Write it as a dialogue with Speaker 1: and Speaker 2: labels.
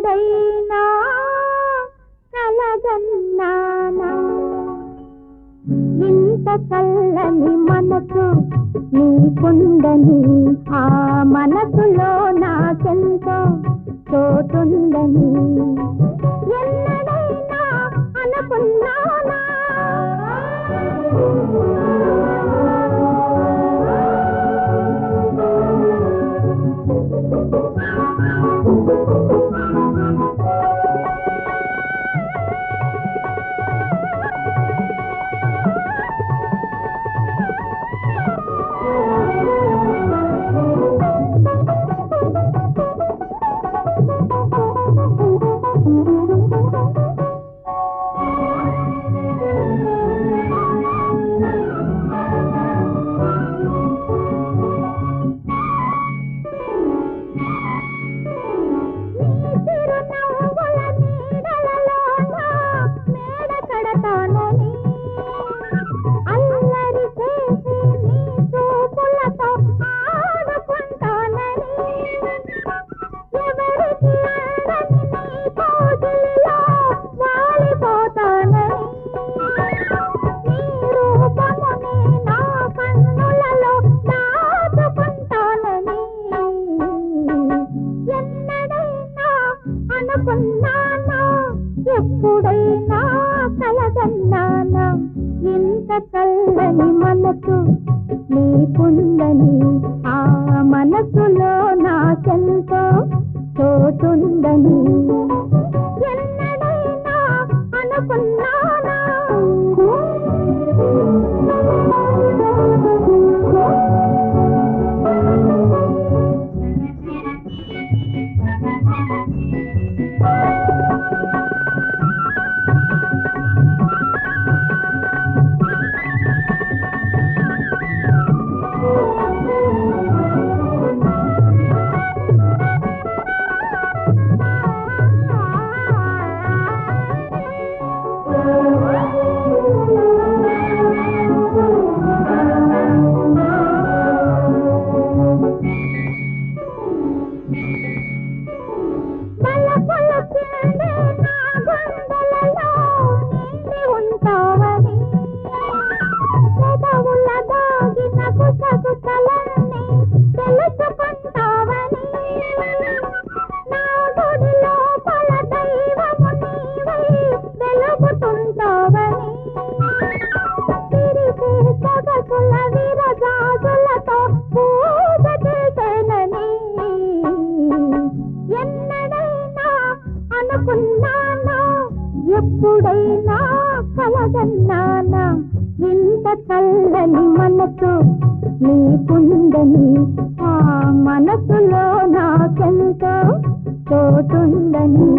Speaker 1: ఎప్పుడైనా కలగన్నానా ఇంత చల్లని మనసు నీకుందని ఆ మనసులో నాకెంతో చోటుందని ఎన్నడైనా అనుకున్నానా చిరునవ్వుల నీడలలోన మేడ కడతానని అల్లరి చేసి నీ చూపులతో ఆడుకుంటానని ఎవరికి అందని నీ కోగిలిలో వాలిపోతానని నీ రూపముని నా కన్నులలో దాచుకుంటానని ఎన్నడైనా అనుకున్నానా ఎప్పుడైనా కలగన్నానా ఇంత చల్లని మనసు నీకుందని ఆ మనసులో నాకెంతో చోటుందని ఎన్నడైనా అనుకున్నానా బలపుల చిందే నా గుండెలలో నిండి ఉంటావని పెదవుల దాగిన గుసగుసలన్నీ తెలుసుకుంటావని నా గుడి లోపల దైవము నీవై వెలుగుతుంటావని తిరిగి సొగసుల విరజాజులతో పూజ చేసేనని ఎన్నడైనా అనుకున్నానా ఎప్పుడైనా కలగన్నానా ఇంత చల్లని మనసు నీకుందని ఆ మనసులో నాకెంతో చోటుందని